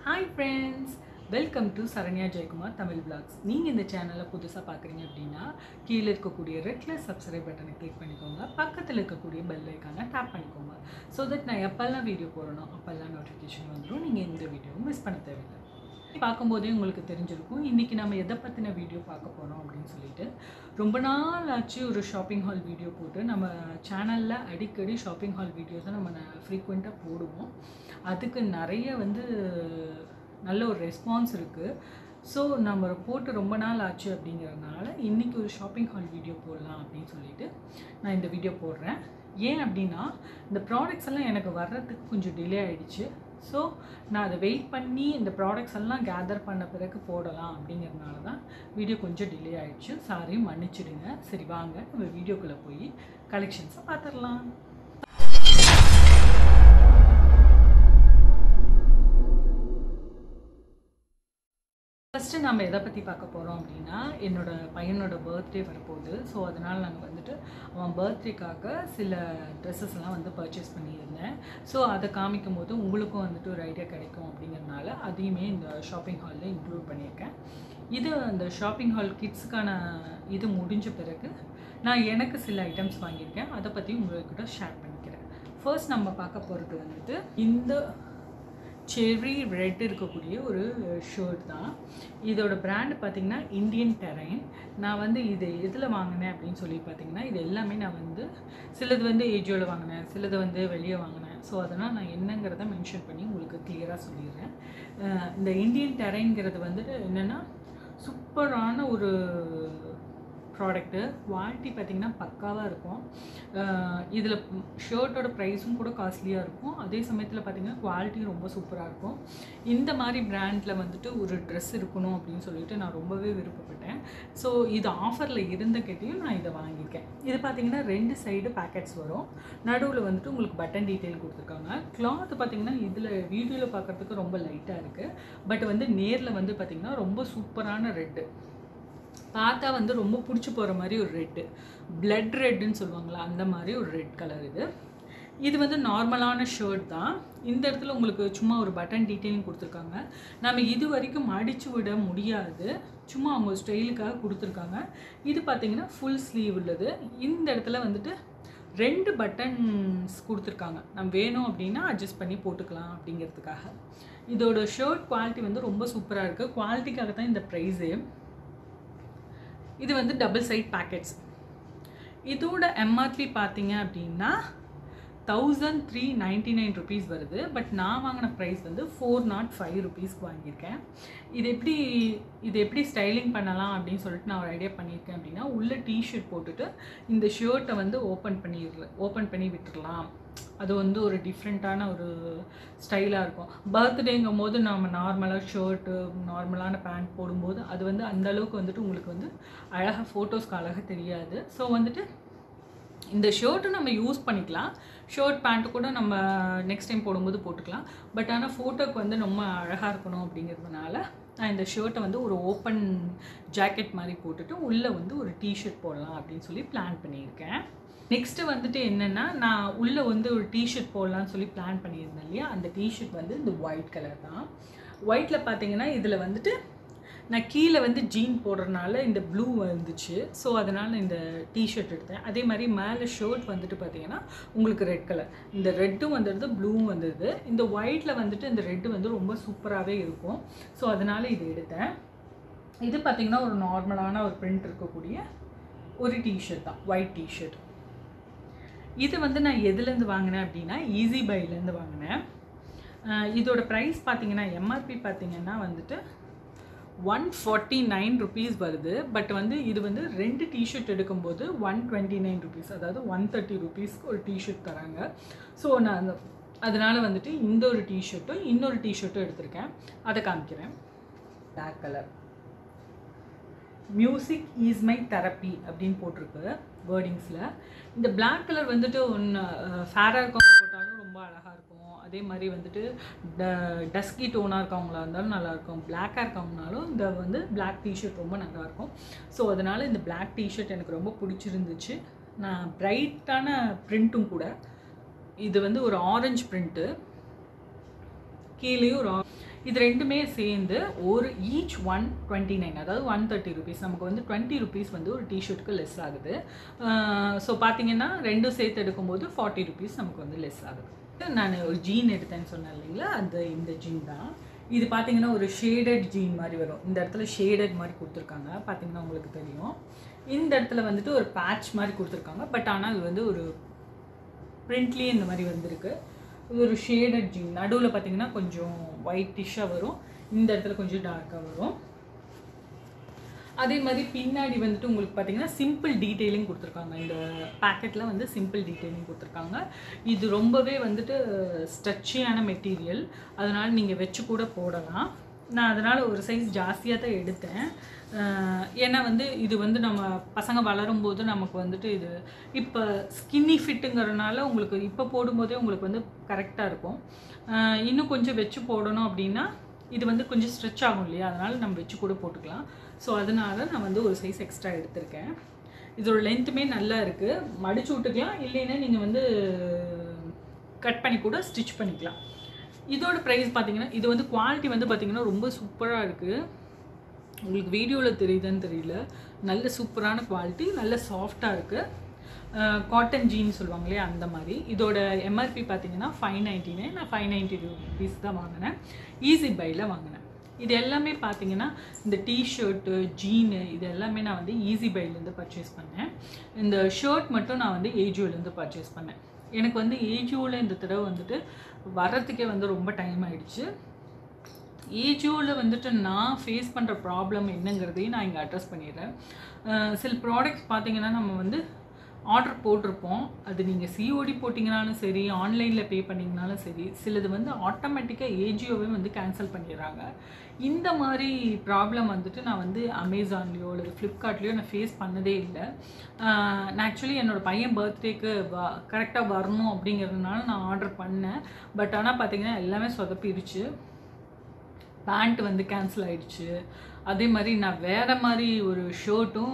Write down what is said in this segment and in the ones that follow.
Hi friends welcome to Saranya Jayakumar Tamil vlogs நீங்கள் இந்த சேனலை புதுசாக பார்க்குறீங்க அப்படின்னா கீழே இருக்கக்கூடிய ரெட் கலர் சப்ஸ்கிரைப் பட்டனை கிளிக் பண்ணிக்கோங்க பக்கத்தில் இருக்கக்கூடிய பெல் ஐக்கானை டேப் பண்ணிக்கோங்க ஸோ தட் நான் எப்போல்லாம் வீடியோ போடணும் அப்போல்லாம் நோட்டிஃபிகேஷன் வந்துடும் நீங்கள் எந்த வீடியோவும் மிஸ் பண்ண தேவையில்லை பார்க்கும்போதே உங்களுக்கு தெரிஞ்சிருக்கும் இன்றைக்கி நம்ம எதை பற்றின வீடியோ பார்க்க போகிறோம் அப்படின்னு சொல்லிட்டு ரொம்ப நாள் ஆச்சு ஒரு ஷாப்பிங் ஹால் வீடியோ போட்டு நம்ம சேனலில் அடிக்கடி ஷாப்பிங் ஹால் வீடியோஸை நம்ம ஃப்ரீக்வெண்ட்டாக போடுவோம் அதுக்கு நிறைய வந்து நல்ல ஒரு ரெஸ்பான்ஸ் இருக்குது ஸோ நம்ம போட்டு ரொம்ப நாள் ஆச்சு அப்படிங்கிறதுனால இன்றைக்கி ஒரு ஷாப்பிங் ஹால் வீடியோ போடலாம் அப்படின்னு சொல்லிட்டு நான் இந்த வீடியோ போடுறேன் ஏன் அப்படின்னா இந்த ப்ராடக்ட்ஸ் எல்லாம் எனக்கு வர்றதுக்கு கொஞ்சம் டிலே ஆகிடுச்சு ஸோ நான் அதை வெயிட் பண்ணி இந்த ப்ராடக்ட்ஸ் எல்லாம் கேதர் பண்ண பிறகு போடலாம் அப்படிங்கிறதுனால தான் வீடியோ கொஞ்சம் டிலே ஆகிடுச்சு சாரி மன்னிச்சிடுங்க சரி வாங்க நம்ம வீடியோக்குள்ளே போய் கலெக்ஷன்ஸை பார்த்துடலாம் ஃபஸ்ட்டு நம்ம எதை பற்றி பார்க்க போகிறோம் அப்படின்னா என்னோட பையனோட பர்த்டே வரப்போகுது ஸோ அதனால் நாங்கள் வந்துட்டு அவன் பர்த்டேக்காக சில ட்ரெஸ்ஸஸ் எல்லாம் வந்து பர்ச்சேஸ் பண்ணியிருந்தேன் ஸோ அதை காமிக்கும் போது உங்களுக்கும் வந்துட்டு ஒரு ஐடியா கிடைக்கும் அப்படிங்கிறதுனால அதையுமே இந்த ஷாப்பிங் ஹாலில் இன்க்ளூட் பண்ணியிருக்கேன் இது அந்த ஷாப்பிங் ஹால் கிட்ஸுக்கான இது முடிஞ்ச பிறகு நான் எனக்கு சில ஐட்டம்ஸ் வாங்கியிருக்கேன் அதை பற்றி உங்கள்கிட்ட ஷேர் பண்ணிக்கிறேன் ஃபர்ஸ்ட் நம்ம பார்க்க போகிறது வந்துட்டு இந்த செர்ரி ரெட் இருக்கக்கூடிய ஒரு ஷர்ட் தான் இதோட பிராண்ட் பார்த்திங்கன்னா இந்தியன் டெரைன் நான் வந்து இது எதில் வாங்கினேன் அப்படின்னு சொல்லி பார்த்தீங்கன்னா இது எல்லாமே நான் வந்து சிலது வந்து ஏஜியோவில் வாங்கினேன் சிலது வந்து வெளியே வாங்கினேன் ஸோ அதனால் நான் என்னங்கிறத மென்ஷன் பண்ணி உங்களுக்கு கிளியராக சொல்லிடுறேன் அஹ் இந்த இந்தியன் டெரைன்ங்கிறது வந்துட்டு என்னென்னா சூப்பரான ஒரு ப்ராடக்ட்டு குவாலிட்டி பார்த்திங்கன்னா பக்காவாக இருக்கும் இதில் ஷர்ட்டோட ப்ரைஸும் கூட காஸ்ட்லியாக இருக்கும் அதே சமயத்தில் பார்த்திங்கன்னா குவாலிட்டி ரொம்ப சூப்பராக இருக்கும் இந்த மாதிரி பிராண்டில் வந்துட்டு ஒரு ட்ரெஸ் இருக்கணும் அப்படின்னு சொல்லிட்டு நான் ரொம்பவே விருப்பப்பட்டேன் ஸோ இது ஆஃபரில் இருந்த கேட்டையும் நான் இதை வாங்கியிருக்கேன் இது பார்த்திங்கன்னா ரெண்டு சைடு பேக்கெட்ஸ் வரும் நடுவில் வந்துட்டு உங்களுக்கு பட்டன் டீட்டெயில் கொடுத்துருக்காங்க கிளாத் பார்த்திங்கன்னா இதில் வீடியோவில் பார்க்குறதுக்கு ரொம்ப லைட்டாக இருக்குது பட் வந்து நேரில் வந்து பார்த்திங்கன்னா ரொம்ப சூப்பரான ரெட்டு பார்த்தா வந்து ரொம்ப பிடிச்சி போகிற மாதிரி ஒரு ரெட்டு பிளட் ரெட்டுன்னு சொல்லுவாங்களா அந்த மாதிரி ஒரு ரெட் கலர் இது இது வந்து நார்மலான ஷர்ட் தான் இந்த இடத்துல உங்களுக்கு சும்மா ஒரு பட்டன் டீட்டெயிலிங் கொடுத்துருக்காங்க நம்ம இது வரைக்கும் அடித்து விட முடியாது சும்மா அவங்க ஸ்டைலுக்காக கொடுத்துருக்காங்க இது பார்த்திங்கன்னா ஃபுல் ஸ்லீவ் உள்ளது இந்த இடத்துல வந்துட்டு ரெண்டு பட்டன்ஸ் கொடுத்துருக்காங்க நம்ம வேணும் அப்படின்னா அட்ஜஸ்ட் பண்ணி போட்டுக்கலாம் அப்படிங்கிறதுக்காக இதோட ஷர்ட் குவாலிட்டி வந்து ரொம்ப சூப்பராக இருக்குது குவாலிட்டிக்காக தான் இந்த ப்ரைஸு இது வந்து டபுள் சைட் பேக்கெட்ஸ் இதோட எம்ஆர்பி பார்த்தீங்க அப்படின்னா thousand three ninety nine rupees வருது பட் நான் வாங்கின ப்ரைஸ் வந்து ஃபோர் நாட் ஃபைவ் ருபீஸ்க்கு வாங்கியிருக்கேன் இது எப்படி இது எப்படி ஸ்டைலிங் பண்ணலாம் அப்படின்னு சொல்லிட்டு நான் ஒரு ஐடியா பண்ணியிருக்கேன் அப்படின்னா உள்ள டிஷர்ட் போட்டுட்டு இந்த ஷர்ட்டை வந்து ஓப்பன் பண்ணிடுறேன் ஓப்பன் பண்ணி விட்டுடலாம் அது வந்து ஒரு டிஃப்ரெண்ட்டான ஒரு ஸ்டைலாக இருக்கும் பர்த்டேங்கும் போது நம்ம நார்மலாக ஷர்ட்டு நார்மலான பேண்ட் போடும்போது அது வந்து அந்த அளவுக்கு வந்துட்டு உங்களுக்கு வந்து அழகாக ஃபோட்டோஸ்க்கு அழகாக தெரியாது ஸோ வந்துட்டு இந்த ஷர்ட்டு நம்ம யூஸ் பண்ணிக்கலாம் ஷர்ட் பேண்ட்டு கூட நம்ம நெக்ஸ்ட் டைம் போடும்போது போட்டுக்கலாம் பட் ஆனால் ஃபோட்டோக்கு வந்து ரொம்ப அழகாக இருக்கணும் அப்படிங்கிறதுனால நான் இந்த ஷர்ட்டை வந்து ஒரு ஓப்பன் ஜாக்கெட் மாதிரி போட்டுட்டு உள்ளே வந்து ஒரு டிஷர்ட் போடலாம் அப்படின்னு சொல்லி பிளான் பண்ணியிருக்கேன் நெக்ஸ்ட்டு வந்துட்டு என்னென்னா நான் உள்ளே வந்து ஒரு டிஷர்ட் போடலான்னு சொல்லி பிளான் பண்ணியிருந்தேன் இல்லையா அந்த டிஷர்ட் வந்து இந்த ஒயிட் கலர் தான் ஒயிட்டில் பார்த்தீங்கன்னா இதில் வந்துட்டு நான் கீழே வந்து ஜீன் போடுறதுனால இந்த ப்ளூ வந்துச்சு ஸோ அதனால் இந்த டிஷர்ட் எடுத்தேன் அதே மாதிரி மேலே ஷர்ட் வந்துட்டு பார்த்தீங்கன்னா உங்களுக்கு ரெட் கலர் இந்த ரெட்டும் வந்துடுது ப்ளூவும் வந்துடுது இந்த ஒயிட்டில் வந்துட்டு இந்த ரெட்டு வந்து ரொம்ப சூப்பராகவே இருக்கும் ஸோ அதனால் இது எடுத்தேன் இது பார்த்திங்கன்னா ஒரு நார்மலான ஒரு பிரிண்ட் இருக்கக்கூடிய ஒரு டிஷர்ட் தான் ஒயிட் டிஷர்ட் இது வந்து நான் எதுலேருந்து வாங்கினேன் அப்படின்னா ஈஸி பைலேருந்து வாங்கினேன் இதோட ப்ரைஸ் பார்த்தீங்கன்னா எம்ஆர்பி பார்த்தீங்கன்னா வந்துட்டு ஒன் ஃபார்ட்டி நைன் ருபீஸ் வருது பட் வந்து இது வந்து ரெண்டு டிஷர்ட் எடுக்கும்போது ஒன் டுவெண்ட்டி நைன் ருபீஸ் அதாவது ஒன் தேர்ட்டி ருபீஸ்க்கு ஒரு டிஷர்ட் தராங்க ஸோ நான் அந்த அதனால் வந்துட்டு இந்த ஒரு டிஷர்ட்டும் இன்னொரு டிஷர்ட்டும் எடுத்திருக்கேன் அதை காமிக்கிறேன் black colour music is my therapy அப்படின்னு போட்டிருக்கு வேர்டிங்ஸில் இந்த பிளாக் கலர் வந்துட்டு ஒன்று ஃபேராக இருக்கவங்க போட்டாலும் ரொம்ப அழகாக இருக்கும் அதே மாதிரி வந்துட்டு ட டஸ்கி டோனாக இருக்கவங்களா இருந்தாலும் நல்லாயிருக்கும் பிளாக்காக இருக்கவங்கனாலும் இந்த வந்து பிளாக் டிஷர்ட் ரொம்ப நல்லாயிருக்கும் ஸோ அதனால் இந்த பிளாக் டிஷர்ட் எனக்கு ரொம்ப பிடிச்சிருந்துச்சு நான் பிரைட்டான ப்ரிண்ட்டும் கூட இது வந்து ஒரு ஆரஞ்சு ப்ரிண்ட்டு கீழேயும் ஒரு இது ரெண்டுமே சேர்ந்து ஒரு ஈச் ஒன் டுவெண்ட்டி நைன் அதாவது ஒன் தேர்ட்டி ருபீஸ் நமக்கு வந்து டுவெண்ட்டி ருபீஸ் வந்து ஒரு டிஷர்ட்டுக்கு லெஸ் ஆகுது ஸோ பார்த்தீங்கன்னா ரெண்டும் சேர்த்து எடுக்கும்போது ஃபார்ட்டி ருபீஸ் நமக்கு வந்து லெஸ் ஆகுது நான் ஒரு ஜீன் எடுத்தேன்னு சொன்னேன் இல்லைங்களா அந்த இந்த ஜீன் தான் இது பார்த்தீங்கன்னா ஒரு ஷேடட் ஜீன் மாதிரி வரும் இந்த இடத்துல ஷேடட் மாதிரி கொடுத்துருக்காங்க பார்த்தீங்கன்னா உங்களுக்கு தெரியும் இந்த இடத்துல வந்துட்டு ஒரு பேட்ச் மாதிரி கொடுத்துருக்காங்க பட் ஆனால் இது வந்து ஒரு பிரிண்ட்லேயே இந்த மாதிரி வந்திருக்கு இது ஒரு ஷேடட் ஜீன் நடுவில் பார்த்தீங்கன்னா கொஞ்சம் ஒயிட்டிஷாக வரும் இந்த இடத்துல கொஞ்சம் டார்க்காக வரும் அதே மாதிரி பின்னாடி வந்துட்டு உங்களுக்கு பார்த்தீங்கன்னா சிம்பிள் டீட்டெயிலிங் கொடுத்துருக்காங்க இந்த பேக்கெட்டில் வந்து சிம்பிள் டீட்டெயிலிங் கொடுத்துருக்காங்க இது ரொம்பவே வந்துட்டு ஸ்ட்ரெச்சியான மெட்டீரியல் அதனால் நீங்கள் வச்சு கூட போடலாம் நான் அதனால் ஒரு சைஸ் ஜாஸ்தியாக தான் எடுத்தேன் அஹ் ஏன்னா வந்து இது வந்து நம்ம பசங்க வளரும்போது நமக்கு வந்துட்டு இது இப்போ ஸ்கின்னி ஃபிட்டுங்கிறனால உங்களுக்கு இப்போ போடும்போதே உங்களுக்கு வந்து கரெக்டாக இருக்கும் அஹ் இன்னும் கொஞ்சம் வச்சு போடணும் அப்படின்னா இது வந்து கொஞ்சம் ஸ்ட்ரெச் ஆகும் இல்லையா அதனால் நம்ம வச்சு கூட போட்டுக்கலாம் ஸோ அதனால நான் வந்து ஒரு சைஸ் எக்ஸ்ட்ரா எடுத்திருக்கேன் இதோட லென்த்துமே நல்லா இருக்குது மடிச்சு விட்டுக்கலாம் இல்லைன்னா நீங்கள் வந்து கட் பண்ணி கூட ஸ்டிச் பண்ணிக்கலாம் இதோட ப்ரைஸ் பார்த்தீங்கன்னா இது வந்து குவாலிட்டி வந்து பார்த்தீங்கன்னா ரொம்ப சூப்பராக இருக்குது உங்களுக்கு வீடியோவில் தெரியுதுன்னு தெரியல நல்ல சூப்பரான குவாலிட்டி நல்ல சாஃப்டாக இருக்குது காட்டன் ஜீன் சொல்லுவாங்க இல்லையா அந்த மாதிரி இதோட எம்ஆர்பி பார்த்தீங்கன்னா ஃபைவ் நைன்டி நைன் நான் ஃபைவ் நைன்டி ருபீஸ் தான் வாங்கினேன் ஈஸி பையில் வாங்கினேன் இது எல்லாமே பார்த்தீங்கன்னா இந்த டிஷர்ட்டு ஜீனு இது எல்லாமே நான் வந்து ஈஸி பைலேருந்து பர்ச்சேஸ் பண்ணேன் இந்த ஷர்ட் மட்டும் நான் வந்து ஏஜியோலேருந்து பர்ச்சேஸ் பண்ணேன் எனக்கு வந்து ஏஜியோவில் இந்த தடவை வந்துட்டு வர்றதுக்கே வந்து ரொம்ப டைம் ஆயிடுச்சு ஏஜியோவில் வந்துட்டு நான் ஃபேஸ் பண்ணுற ப்ராப்ளம் என்னங்கிறதையும் நான் இங்கே அட்ரஸ் பண்ணிடுறேன் அஹ் சில ப்ராடக்ட்ஸ் பார்த்தீங்கன்னா நம்ம வந்து ஆர்டர் போட்டிருப்போம் அது நீங்கள் சிஓடி போட்டிங்கனாலும் சரி ஆன்லைனில் பே பண்ணிங்கனாலும் சரி சிலது வந்து ஆட்டோமேட்டிக்காக ஏஜியோவே வந்து கேன்சல் பண்ணிடுறாங்க இந்த மாதிரி ப்ராப்ளம் வந்துட்டு நான் வந்து அமேசான்லேயோ அல்லது ஃப்ளிப்கார்ட்லேயோ நான் ஃபேஸ் பண்ணதே இல்லை ஆஹ் நான் ஆக்சுவலி என்னோடய பையன் பர்த்டேக்கு வ கரெக்டாக வரணும் அப்படிங்கிறதுனால நான் ஆர்டர் பண்ணேன் பட் ஆனால் பார்த்தீங்கன்னா எல்லாமே சொதப்பிடுச்சு பேண்ட் வந்து கேன்சல் ஆயிடுச்சு அதே மாதிரி நான் வேறு மாதிரி ஒரு ஷர்ட்டும்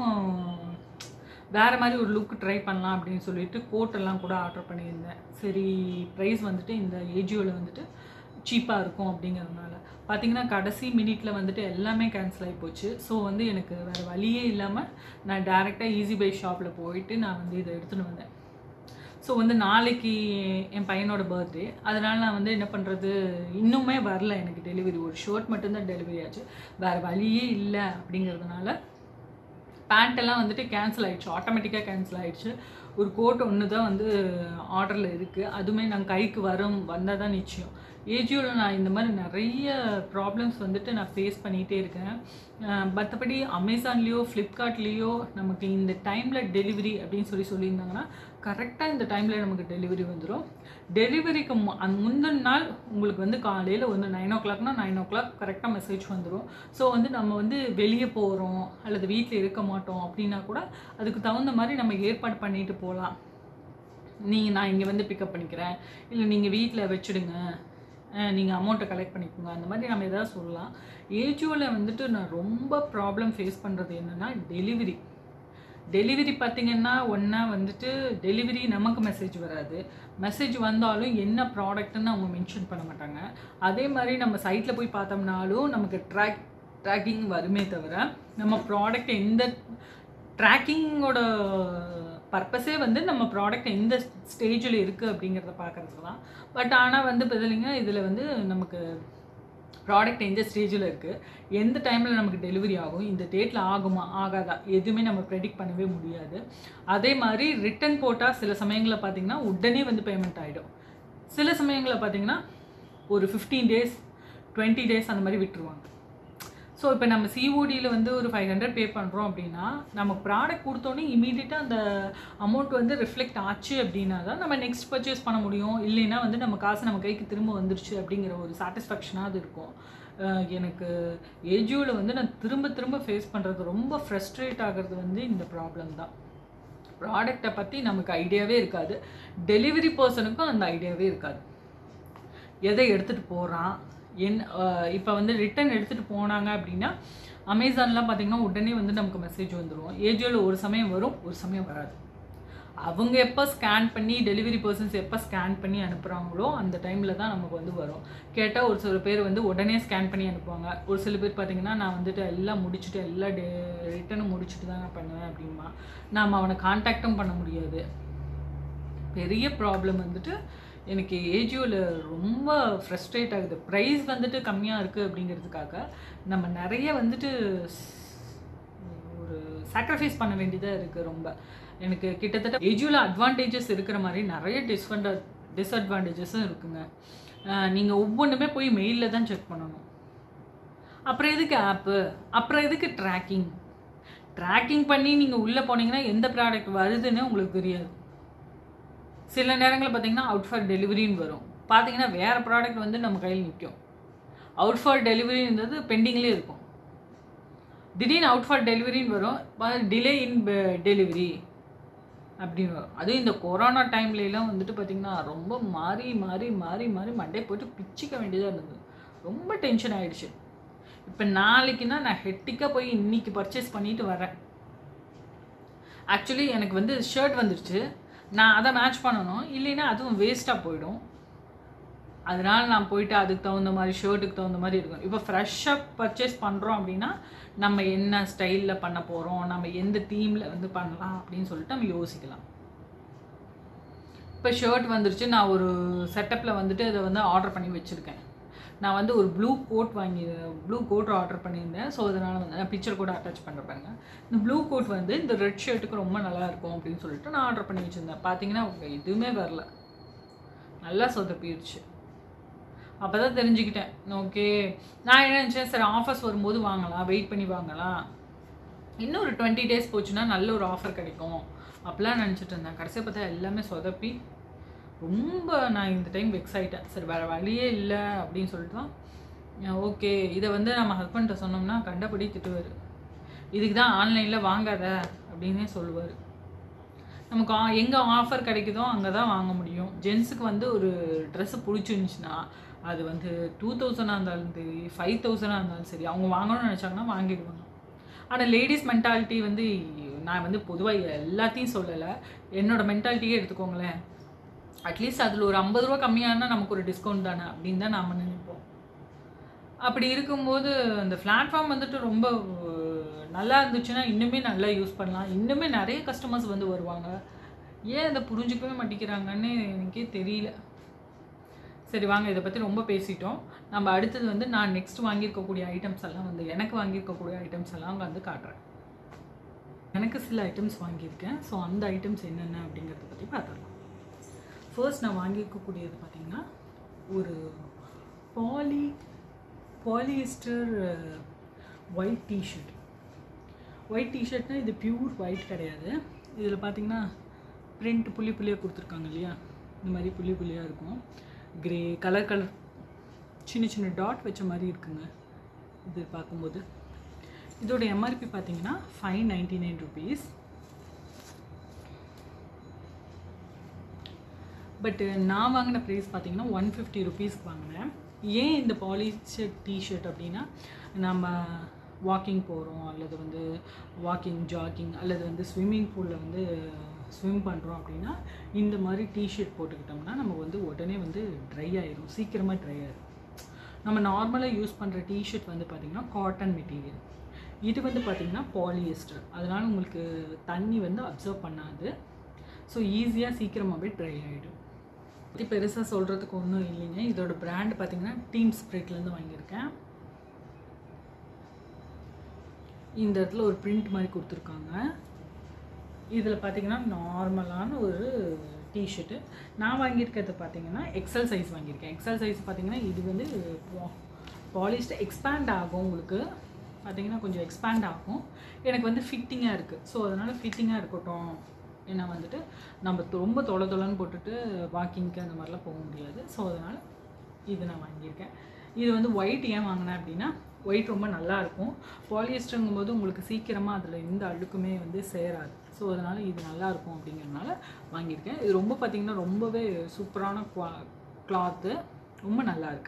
வேறு மாதிரி ஒரு லுக் ட்ரை பண்ணலாம் அப்படின்னு சொல்லிட்டு கோட்டெல்லாம் கூட ஆர்டர் பண்ணியிருந்தேன் சரி ப்ரைஸ் வந்துட்டு இந்த ஏஜியோவில் வந்துட்டு சீப்பாக இருக்கும் அப்படிங்கிறதுனால பார்த்தீங்கன்னா கடைசி மினிட்ல வந்துட்டு எல்லாமே கேன்சல் ஆகி போச்சு ஸோ வந்து எனக்கு வேறு வழியே இல்லாமல் நான் டேரெக்டாக ஈஸி பை ஷாப்பில் போயிட்டு நான் வந்து இதை எடுத்துகிட்டு வந்தேன் ஸோ வந்து நாளைக்கு என் பையனோட பர்த்டே அதனால் நான் வந்து என்ன பண்ணுறது இன்னுமே வரல எனக்கு டெலிவரி ஒரு ஷர்ட் மட்டும்தான் டெலிவரி ஆச்சு வேறு வழியே இல்லை அப்படிங்கிறதுனால பேண்ட்டெல்லாம் வந்துட்டு கேன்சல் ஆயிடுச்சு ஆட்டோமேட்டிக்காக கேன்சல் ஆயிடுச்சு ஒரு கோட் ஒன்று தான் வந்து ஆர்டரில் இருக்குது அதுவுமே நான் கைக்கு வரும் வந்தால் தான் நிச்சயம் ஏஜியோவில் நான் இந்த மாதிரி நிறைய ப்ராப்ளம்ஸ் வந்துட்டு நான் ஃபேஸ் பண்ணிகிட்டே இருக்கேன் அஹ் மற்றபடி அமேசான்லேயோ ஃப்ளிப்கார்ட்லேயோ நமக்கு இந்த டைமில் டெலிவரி அப்படின்னு சொல்லி சொல்லியிருந்தாங்கன்னா கரெக்டாக இந்த டைமில் நமக்கு டெலிவரி வந்துடும் டெலிவரிக்கு மு- அந்த முந்தின நாள் உங்களுக்கு வந்து காலையில் வந்து நைன் ஓ கிளாக்னா நைன் ஓ கிளாக் கரெக்டாக மெசேஜ் வந்துடும் ஸோ வந்து நம்ம வந்து வெளியே போகிறோம் அல்லது வீட்டில் இருக்க மாட்டோம் அப்படின்னா கூட அதுக்கு தகுந்த மாதிரி நம்ம ஏற்பாடு பண்ணிட்டு போகலாம் நீங்கள் நான் இங்கே வந்து பிக்கப் பண்ணிக்கிறேன் இல்லை நீங்கள் வீட்டில் வச்சுடுங்க நீங்கள் அமௌண்ட்டை கலெக்ட் பண்ணிக்கோங்க அந்த மாதிரி நம்ம எதாவது சொல்லலாம் ஏஜுவலில் வந்துட்டு நான் ரொம்ப ப்ராப்ளம் ஃபேஸ் பண்ணுறது என்னென்னா டெலிவரி டெலிவரி பார்த்தீங்கன்னா ஒன்றா வந்துட்டு டெலிவரி நமக்கு மெசேஜ் வராது மெசேஜ் வந்தாலும் என்ன ப்ராடக்ட்னு அவங்க மென்ஷன் பண்ண மாட்டாங்க அதே மாதிரி நம்ம சைட்டில் போய் பார்த்தோம்னாலும் நமக்கு ட்ராக் ட்ராக்கிங் வருமே தவிர நம்ம ப்ராடக்ட் எந்த ட்ராக்கிங்கோட பர்பஸே வந்து நம்ம ப்ராடக்ட் எந்த ஸ்டேஜில் இருக்குது அப்படிங்கிறத பார்க்குறது தான் பட் ஆனால் வந்து பதிலிங்க இதில் வந்து நமக்கு ப்ராடக்ட் எந்த ஸ்டேஜில் இருக்குது எந்த டைமில் நமக்கு டெலிவரி ஆகும் இந்த டேட்டில் ஆகுமா ஆகாதா எதுவுமே நம்ம ப்ரெடிக்ட் பண்ணவே முடியாது அதே மாதிரி ரிட்டன் போட்டால் சில சமயங்களில் பார்த்தீங்கன்னா உடனே வந்து பேமெண்ட் ஆகிடும் சில சமயங்களில் பார்த்தீங்கன்னா ஒரு ஃபிஃப்டீன் டேஸ் டுவெண்ட்டி டேஸ் அந்த மாதிரி விட்டுருவாங்க ஸோ இப்போ நம்ம சிஓடியில் வந்து ஒரு ஃபைவ் ஹண்ட்ரட் பே பண்ணுறோம் அப்படின்னா நம்ம ப்ராடக்ட் கொடுத்தோன்னே இமீடியட்டாக அந்த அமௌண்ட் வந்து ரிஃப்ளெக்ட் ஆச்சு அப்படின்னா தான் நம்ம நெக்ஸ்ட் பர்ச்சேஸ் பண்ண முடியும் இல்லைன்னா வந்து நம்ம காசு நம்ம கைக்கு திரும்ப வந்துருச்சு அப்படிங்கிற ஒரு சாட்டிஸ்ஃபேக்ஷனாக இருக்கும் அஹ் எனக்கு ஏஜியோவில் வந்து நான் திரும்ப திரும்ப ஃபேஸ் பண்ணுறது ரொம்ப ஃப்ரஸ்ட்ரேட் ஆகிறது வந்து இந்த ப்ராப்ளம் தான் ப்ராடக்டை பற்றி நமக்கு ஐடியாவே இருக்காது டெலிவரி பர்சனுக்கும் அந்த ஐடியாவே இருக்காது எதை எடுத்துகிட்டு போகிறான் என் இப்போ வந்து ரிட்டன் எடுத்துகிட்டு போனாங்க அப்படின்னா அமேசான்லாம் பார்த்தீங்கன்னா உடனே வந்து நமக்கு மெசேஜ் வந்துடும் ஏஜியோவில் ஒரு சமயம் வரும் ஒரு சமயம் வராது அவங்க எப்போ ஸ்கேன் பண்ணி டெலிவரி பர்சன்ஸ் எப்போ ஸ்கேன் பண்ணி அனுப்புகிறாங்களோ அந்த டைமில் தான் நமக்கு வந்து வரும் கேட்டால் ஒரு சில பேர் வந்து உடனே ஸ்கேன் பண்ணி அனுப்புவாங்க ஒரு சில பேர் பார்த்தீங்கன்னா நான் வந்துட்டு எல்லாம் முடிச்சுட்டு எல்லா டே ரிட்டனும் முடிச்சுட்டு தான் நான் பண்ணுவேன் அப்படிமா நாம் அவனை காண்டாக்டும் பண்ண முடியாது பெரிய ப்ராப்ளம் வந்துட்டு எனக்கு ஏஜியோவில் ரொம்ப ஃப்ரஸ்ட்ரேட் ஆகுது ப்ரைஸ் வந்துட்டு கம்மியாக இருக்குது அப்படிங்கிறதுக்காக நம்ம நிறைய வந்துட்டு ஒரு சாக்ரிஃபைஸ் பண்ண வேண்டியதாக இருக்குது ரொம்ப எனக்கு கிட்டத்தட்ட ஏஜியோவில் அட்வான்டேஜஸ் இருக்கிற மாதிரி நிறைய டிஸ்வண்ட டிஸ்அட்வான்டேஜஸும் இருக்குங்க நீங்கள் ஒவ்வொன்றுமே போய் மெயிலில் தான் செக் பண்ணணும் அப்புறம் எதுக்கு ஆப்பு அப்புறம் எதுக்கு ட்ராக்கிங் ட்ராக்கிங் பண்ணி நீங்கள் உள்ளே போனீங்கன்னா எந்த ப்ராடக்ட் வருதுன்னு உங்களுக்கு தெரியாது சில நேரங்களில் பார்த்தீங்கன்னா அவுட் ஃபார் டெலிவரின்னு வரும் பார்த்தீங்கன்னா வேறு ப்ராடக்ட் வந்து நம்ம கையில் நிற்கும் அவுட் ஃபார் டெலிவரின்றது பெண்டிங்லேயே இருக்கும் திடீர்னு அவுட் ஃபார் டெலிவரின்னு வரும் டிலே இன் டெலிவரி அப்படின்னு வரும் அதுவும் இந்த கொரோனா டைம்லலாம் வந்துட்டு பார்த்திங்கன்னா ரொம்ப மாறி மாறி மாறி மாறி மண்டே போட்டு பிச்சிக்க வேண்டியதாக இருந்தது ரொம்ப டென்ஷன் ஆகிடுச்சு இப்போ நாளைக்குன்னா நான் ஹெட்டிக்காக போய் இன்னைக்கு பர்ச்சேஸ் பண்ணிட்டு வரேன் ஆக்சுவலி எனக்கு வந்து ஷர்ட் வந்துருச்சு நான் அதை மேட்ச் பண்ணணும் இல்லைன்னா அதுவும் வேஸ்ட்டாக போயிடும் அதனால நான் போயிட்டு அதுக்கு தகுந்த மாதிரி ஷர்ட்டுக்கு தகுந்த மாதிரி இருக்கும் இப்போ ஃப்ரெஷ்ஷாக பர்ச்சேஸ் பண்ணுறோம் அப்படின்னா நம்ம என்ன ஸ்டைலில் பண்ண போகிறோம் நம்ம எந்த தீமில் வந்து பண்ணலாம் அப்படின்னு சொல்லிட்டு நம்ம யோசிக்கலாம் இப்போ ஷர்ட் வந்துருச்சு நான் ஒரு செட்டப்பில் வந்துட்டு அதை வந்து ஆர்டர் பண்ணி வச்சுருக்கேன் நான் வந்து ஒரு ப்ளூ கோட் வாங்கி ப்ளூ கோட் ஆர்டர் பண்ணியிருந்தேன் ஸோ அதனால் வந்து நான் பிக்சர் கூட அட்டாச் பண்ணுற பாருங்க இந்த ப்ளூ கோட் வந்து இந்த ரெட் ஷர்ட்டுக்கு ரொம்ப நல்லா இருக்கும் அப்படின்னு சொல்லிட்டு நான் ஆர்டர் பண்ணி வச்சுருந்தேன் பார்த்தீங்கன்னா எதுவுமே வரல நல்லா சொதப்பிடுச்சு அப்போ தான் தெரிஞ்சுக்கிட்டேன் ஓகே நான் என்ன நினச்சேன் சரி ஆஃபர்ஸ் வரும்போது வாங்கலாம் வெயிட் பண்ணி வாங்கலாம் இன்னும் ஒரு டுவெண்ட்டி டேஸ் போச்சுன்னா நல்ல ஒரு ஆஃபர் கிடைக்கும் அப்படிலாம் நினச்சிட்டு இருந்தேன் கடைசியாக பார்த்தா எல்லாமே சொதப்பி ரொம்ப நான் இந்த டைம் வெக்ஸ் ஆகிட்டேன் சரி வேறு வழியே இல்லை அப்படின்னு சொல்லிட்டு தான் ஓகே இதை வந்து நம்ம ஹஸ்பண்ட்டை சொன்னோம்னா கண்டபடி திட்டுவார் இதுக்கு தான் ஆன்லைனில் வாங்காத அப்படின்னே சொல்லுவார் நமக்கு ஆ- எங்கே ஆஃபர் கிடைக்குதோ அங்கே தான் வாங்க முடியும் ஜென்ஸுக்கு வந்து ஒரு ட்ரெஸ்ஸு பிடிச்சிருந்துச்சுன்னா அது வந்து டூ தௌசண்டாக இருந்தாலும் சரி ஃபைவ் தௌசண்டாக இருந்தாலும் சரி அவங்க வாங்கணும்னு நினச்சாங்கன்னா வாங்கிடுவாங்க ஆனால் லேடிஸ் மென்டாலிட்டி வந்து நான் வந்து பொதுவாக எல்லாத்தையும் சொல்லலை என்னோட மென்டாலிட்டியே எடுத்துக்கோங்களேன் அட்லீஸ்ட் அதில் ஒரு ஐம்பது ரூபா கம்மியானா நமக்கு ஒரு டிஸ்கவுண்ட் தானே அப்படின்னு தான் நாம் நினைப்போம் அப்படி இருக்கும்போது அந்த பிளாட்ஃபார்ம் வந்துட்டு ரொம்ப அஹ், நல்லா இருந்துச்சுன்னா இன்னுமே நல்லா யூஸ் பண்ணலாம் இன்னுமே நிறைய கஸ்டமர்ஸ் வந்து வருவாங்க ஏன் அதை புரிஞ்சுக்கவே மாட்டேங்கிறாங்கன்னு எனக்கே தெரியல சரி வாங்க இதை பற்றி ரொம்ப பேசிட்டோம் நம்ம அடுத்தது வந்து நான் நெக்ஸ்ட் வாங்கியிருக்கக்கூடிய ஐட்டம்ஸ் எல்லாம் வந்து எனக்கு வாங்கியிருக்கக்கூடிய ஐட்டம்ஸ் எல்லாம் அங்கே வந்து காட்டுறேன் எனக்கு சில ஐட்டம்ஸ் வாங்கியிருக்கேன் ஸோ அந்த ஐட்டம்ஸ் என்னென்ன அப்படிங்கிறத பற்றி பார்த்துடலாம் ஃபர்ஸ்ட் நான் வாங்கியிருக்கக்கூடியது பார்த்திங்கன்னா ஒரு poly polyester white T-shirt white டிஷர்ட்னா இது பியூர் ஒயிட் கிடையாது இதில் பார்த்தீங்கன்னா பிரிண்ட் புள்ளி புள்ளியாக கொடுத்துருக்காங்க இல்லையா இந்த மாதிரி புள்ளி புள்ளியாக இருக்கும் கிரே கலர் கலர் சின்ன சின்ன டாட் வச்ச மாதிரி இருக்குங்க இது பார்க்கும்போது இதோட எம்ஆர்பி பார்த்தீங்கன்னா ஃபைவ் நைன்டி நைன் ருபீஸ் பட்டு நான் வாங்கின ப்ரைஸ் பார்த்தீங்கன்னா ஒன் ஃபிஃப்டி ருபீஸ்க்கு வாங்கினேன் ஏன் இந்த பாலிஸ்டர் டிஷர்ட் அப்படின்னா நம்ம வாக்கிங் போகிறோம் அல்லது வந்து வாக்கிங் ஜாகிங் அல்லது வந்து ஸ்விம்மிங் பூலில் வந்து ஸ்விம் பண்ணுறோம் அப்படின்னா இந்த மாதிரி டிஷர்ட் போட்டுக்கிட்டோம்னா நம்ம வந்து உடனே வந்து ட்ரை ஆயிரும் சீக்கிரமாக ட்ரை ஆயிரும் நம்ம நார்மலாக யூஸ் பண்ணுற டிஷர்ட் வந்து பார்த்திங்கன்னா காட்டன் மெட்டீரியல் இது வந்து பார்த்திங்கன்னா பாலியஸ்டர் அதனால் உங்களுக்கு தண்ணி வந்து அப்சர்வ் பண்ணாது ஸோ ஈஸியாக சீக்கிரமாகவே ட்ரை ஆகிடும் பற்றி பெருசாக சொல்கிறதுக்கு ஒன்றும் இல்லைங்க இதோட பிராண்ட் பார்த்தீங்கன்னா டீம் ஸ்ப்ரிட்லேருந்து வாங்கியிருக்கேன் இந்த இடத்துல ஒரு பிரிண்ட் மாதிரி கொடுத்துருக்காங்க இதில் பார்த்தீங்கன்னா நார்மலான ஒரு டிஷர்ட்டு நான் வாங்கியிருக்கிறது பார்த்தீங்கன்னா எக்ஸல் சைஸ் வாங்கியிருக்கேன் எக்ஸல் சைஸ் பார்த்தீங்கன்னா இது வந்து பாலிஸ்டர் எக்ஸ்பேண்ட் ஆகும் உங்களுக்கு பார்த்தீங்கன்னா கொஞ்சம் எக்ஸ்பேண்ட் ஆகும் எனக்கு வந்து ஃபிட்டிங்காக இருக்குது ஸோ அதனால் ஃபிட்டிங்காக இருக்கட்டும் ஏன்னா வந்துட்டு நம்ம தொ- ரொம்ப தொலை தொலைன்னு போட்டுட்டு வாக்கிங்க்கு அந்த மாதிரிலாம் போக முடியாது ஸோ அதனால் இது நான் வாங்கியிருக்கேன் இது வந்து ஒயிட் ஏன் வாங்கினேன் அப்படின்னா ஒயிட் ரொம்ப நல்லா இருக்கும் பாலியஸ்டருங்கும் போது உங்களுக்கு சீக்கிரமாக அதில் எந்த அழுக்குமே வந்து சேராது ஸோ அதனால் இது நல்லா இருக்கும் அப்படிங்கிறதுனால வாங்கியிருக்கேன் இது ரொம்ப பார்த்திங்கன்னா ரொம்பவே சூப்பரான குவா கிளாத்து ரொம்ப நல்லா இருக்கு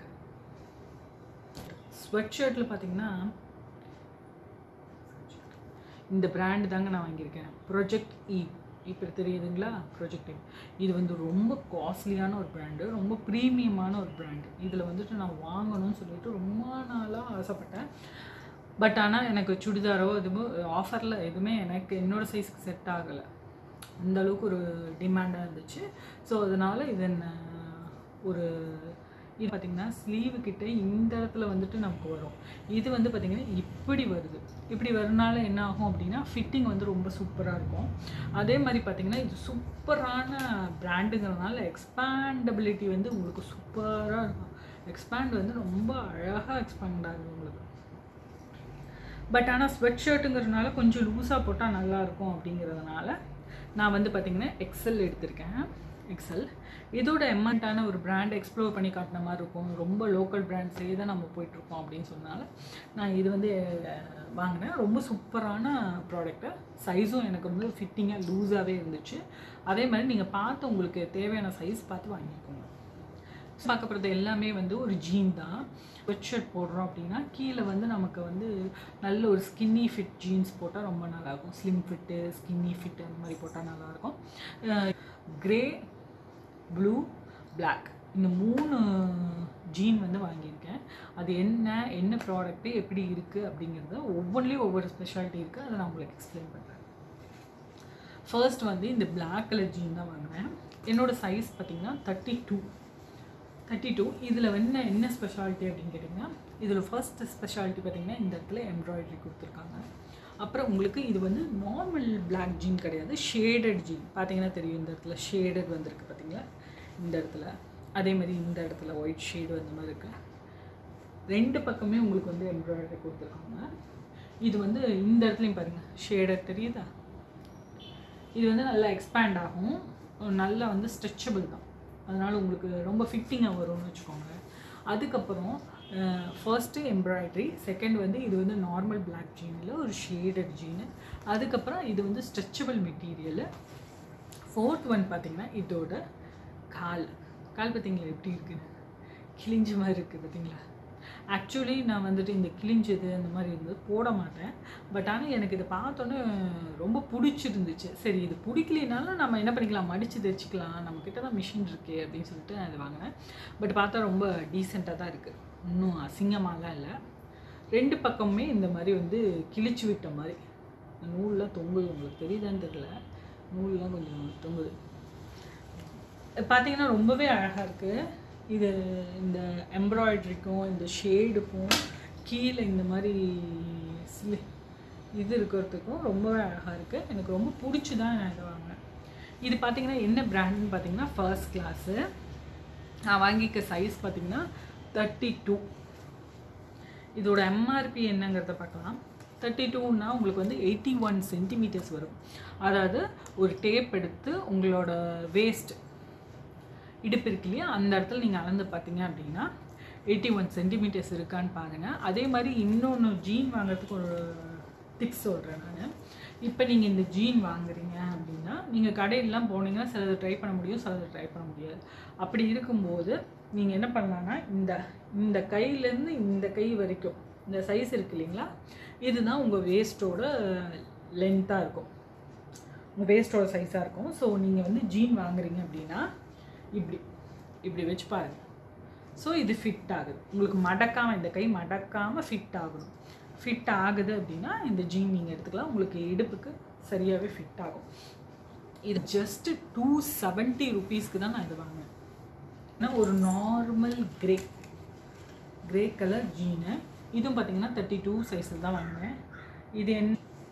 ஸ்வெட் ஷர்ட்டில் பார்த்தீங்கன்னா இந்த பிராண்டு தாங்க நான் வாங்கியிருக்கேன் ப்ரொஜெக்ட் இ இப்போ தெரியுதுங்களா ப்ரொஜெக்டிவ் இது வந்து ரொம்ப காஸ்ட்லியான ஒரு பிராண்டு ரொம்ப ப்ரீமியமான ஒரு பிராண்டு இதில் வந்துட்டு நான் வாங்கணும்னு சொல்லிட்டு ரொம்ப நாளாக ஆசைப்பட்டேன் பட் ஆனால் எனக்கு சுடிதாரோ எதுவும் ஆஃபரில் எதுவுமே எனக்கு என்னோடய சைஸ்க்கு செட் ஆகலை அந்த அளவுக்கு ஒரு டிமாண்டாக இருந்துச்சு ஸோ அதனால் இது என்ன ஒரு இது பார்த்திங்கன்னா ஸ்லீவு கிட்ட இந்த இடத்துல வந்துட்டு நமக்கு வரும் இது வந்து பார்த்திங்கன்னா இப்படி வருது இப்படி வரனால என்ன ஆகும் அப்படின்னா ஃபிட்டிங் வந்து ரொம்ப சூப்பராக இருக்கும் அதே மாதிரி பார்த்திங்கன்னா இது சூப்பரான பிராண்டுங்கிறதுனால எக்ஸ்பேண்டபிலிட்டி வந்து உங்களுக்கு சூப்பராக இருக்கும் எக்ஸ்பேண்ட் வந்து ரொம்ப அழகாக எக்ஸ்பேண்ட் ஆகுது உங்களுக்கு பட் ஆனால் ஸ்வெட் ஷர்ட்டுங்கிறதுனால கொஞ்சம் லூஸாக போட்டால் நல்லாயிருக்கும் அப்படிங்கிறதுனால நான் வந்து பார்த்திங்கன்னா எக்ஸல் எடுத்திருக்கேன் எக்ஸல் இதோட எம்மண்ட்டான ஒரு பிராண்ட் எக்ஸ்ப்ளோர் பண்ணி காட்டின மாதிரி இருக்கும் ரொம்ப லோக்கல் பிராண்ட்ஸ்லேயே தான் நம்ம போயிட்டுருக்கோம் அப்படின்னு சொன்னால நான் இது வந்து அஹ், வாங்கினேன் ரொம்ப சூப்பரான ப்ராடக்ட்டு சைஸும் எனக்கு வந்து ஃபிட்டிங்காக லூஸாகவே இருந்துச்சு அதே மாதிரி நீங்கள் பார்த்து உங்களுக்கு தேவையான சைஸ் பார்த்து வாங்கிக்கோங்க பார்க்க போகிறது எல்லாமே வந்து ஒரு ஜீன் தான் ஸ்வெட் ஷர்ட் போடுறோம் அப்படின்னா கீழே வந்து நமக்கு வந்து நல்ல ஒரு ஸ்கின்னி ஃபிட் ஜீன்ஸ் போட்டால் ரொம்ப நல்லாயிருக்கும் ஸ்லிம் ஃபிட்டு ஸ்கின்னி ஃபிட் அந்த மாதிரி போட்டால் நல்லாயிருக்கும் க்ரே ப்ளூ Black இந்த மூணு ஜீன் வந்து வாங்கியிருக்கேன் அது என்ன என்ன ப்ராடக்ட்டு எப்படி இருக்குது அப்படிங்கிறத ஒவ்வொன்றிலையும் ஒவ்வொரு ஸ்பெஷாலிட்டி இருக்குது அதை நான் உங்களுக்கு எக்ஸ்பிளைன் பண்ணுறேன் ஃபர்ஸ்ட் வந்து இந்த Black கலர் ஜீன் தான் வாங்கினேன் என்னோடய சைஸ் பார்த்தீங்கன்னா தேர்ட்டி டூ தேர்ட்டி டூ இதில் என்ன என்ன ஸ்பெஷாலிட்டி அப்படின்னு கேட்டிங்கன்னா இதில் ஃபர்ஸ்ட் ஸ்பெஷாலிட்டி பார்த்தீங்கன்னா இந்த இடத்துல எம்ப்ராய்டரி கொடுத்துருக்காங்க அப்புறம் உங்களுக்கு இது வந்து நார்மல் Black ஜீன் கிடையாது ஷேடட் ஜீன் பார்த்தீங்கன்னா தெரியும் இந்த இடத்துல ஷேடட் வந்திருக்கு பார்த்தீங்களா இந்த இடத்துல அதே மாதிரி இந்த இடத்துல ஒயிட் ஷேடு வந்த மாதிரி இருக்கு ரெண்டு பக்கமே உங்களுக்கு வந்து எம்ப்ராய்டரி கொடுத்துருக்காங்க இது வந்து இந்த இடத்துலையும் பாருங்கள் ஷேடட் தெரியுதா இது வந்து நல்லா எக்ஸ்பேண்ட் ஆகும் நல்லா வந்து ஸ்ட்ரெச்சபிள் தான் அதனால் உங்களுக்கு ரொம்ப ஃபிட்டிங்காக வரும்னு வச்சுக்கோங்க அதுக்கப்புறம் ஃபர்ஸ்ட்டு எம்ப்ராய்டரி செகண்ட் வந்து இது வந்து நார்மல் Black ஜீனில் ஒரு ஷேடட் ஜீனு அதுக்கப்புறம் இது வந்து ஸ்ட்ரெச்சபிள் மெட்டீரியலு ஃபோர்த் ஒன் பார்த்தீங்கன்னா இதோட கால் கால் பார்த்தீங்களா எப்படி இருக்குது கிழிஞ்ச மாதிரி இருக்குது பார்த்தீங்களா ஆக்சுவலி நான் வந்துட்டு இந்த கிழிஞ்சது அந்த மாதிரி இருந்தது போட மாட்டேன் பட் ஆனால் எனக்கு இதை பார்த்தோன்னே ரொம்ப பிடிச்சிருந்துச்சு சரி இது பிடிக்கலனாலும் நம்ம என்ன பண்ணிக்கலாம் மடித்து தைச்சிக்கலாம் நம்மக்கிட்ட தான் மிஷின் இருக்கே அப்படின்னு சொல்லிட்டு நான் இது வாங்கினேன் பட் பார்த்தா ரொம்ப டீசெண்டாக தான் இருக்குது இன்னும் அசிங்கமாலாம் இல்லை ரெண்டு பக்கமுமே இந்த மாதிரி வந்து கிழிச்சு விட்ட மாதிரி இந்த நூல்லாம் தொங்குது உங்களுக்கு தெரியுதான்னு தெரியல நூல்லாம் கொஞ்சம் தொங்குது பார்த்தீங்கன்னா ரொம்பவே அழகாக இருக்குது இது இந்த எம்ப்ராய்டரிக்கும் இந்த ஷேடுக்கும் கீழே இந்த மாதிரி ஸ்லி இது இருக்கிறதுக்கும் ரொம்பவே அழகாக இருக்குது எனக்கு ரொம்ப பிடிச்சி தான் நான் இதை வாங்கினேன் இது பார்த்தீங்கன்னா என்ன பிராண்டுன்னு பார்த்தீங்கன்னா ஃபர்ஸ்ட் கிளாஸு நான் வாங்கிக்க சைஸ் பார்த்தீங்கன்னா தேர்ட்டி டூ இதோட எம்ஆர்பி என்னங்கிறத பார்க்கலாம் தேர்ட்டி டூன்னா உங்களுக்கு வந்து எயிட்டி ஒன் சென்டிமீட்டர்ஸ் வரும் அதாவது ஒரு டேப் எடுத்து உங்களோட வேஸ்ட் இடுப்பு இருக்கு இல்லையா அந்த இடத்துல நீங்கள் அளந்து பார்த்தீங்க அப்படின்னா எயிட்டி ஒன் சென்டிமீட்டர்ஸ் இருக்கான்னு பாருங்கள் அதே மாதிரி இன்னொன்று ஜீன் வாங்குறதுக்கு ஒரு டிப்ஸ் சொல்கிறேன் நான் இப்போ நீங்கள் இந்த ஜீன் வாங்குறீங்க அப்படின்னா நீங்கள் கடையிலலாம் போனீங்கன்னா சிலது ட்ரை பண்ண முடியும் சிலது ட்ரை பண்ண முடியாது அப்படி இருக்கும்போது நீங்கள் என்ன பண்ணலான்னா இந்த இந்த கையிலேருந்து இந்த கை வரைக்கும் இந்த சைஸ் இருக்கு இல்லைங்களா இதுதான் உங்கள் வேஸ்ட்டோட லென்த்தாக இருக்கும் உங்கள் வேஸ்ட்டோட சைஸாக இருக்கும் ஸோ நீங்கள் வந்து ஜீன் வாங்குறீங்க அப்படின்னா இப்படி இப்படி வச்சு பாருங்க ஸோ இது ஃபிட் ஆகுது உங்களுக்கு மடக்காமல் இந்த கை மடக்காமல் ஃபிட் ஆகணும் ஃபிட் ஆகுது அப்படின்னா இந்த ஜீன் நீங்கள் எடுத்துக்கலாம் உங்களுக்கு இடுப்புக்கு சரியாகவே ஃபிட் ஆகும் இது ஜஸ்ட்டு டூ செவன்ட்டி ருபீஸ்க்கு தான் நான் இது வாங்கினேன் ஏன்னா ஒரு normal grey grey colour jean இதுவும் பார்த்தீங்கன்னா தேர்ட்டி டூ சைஸில் தான் வாங்கினேன் இது என்ன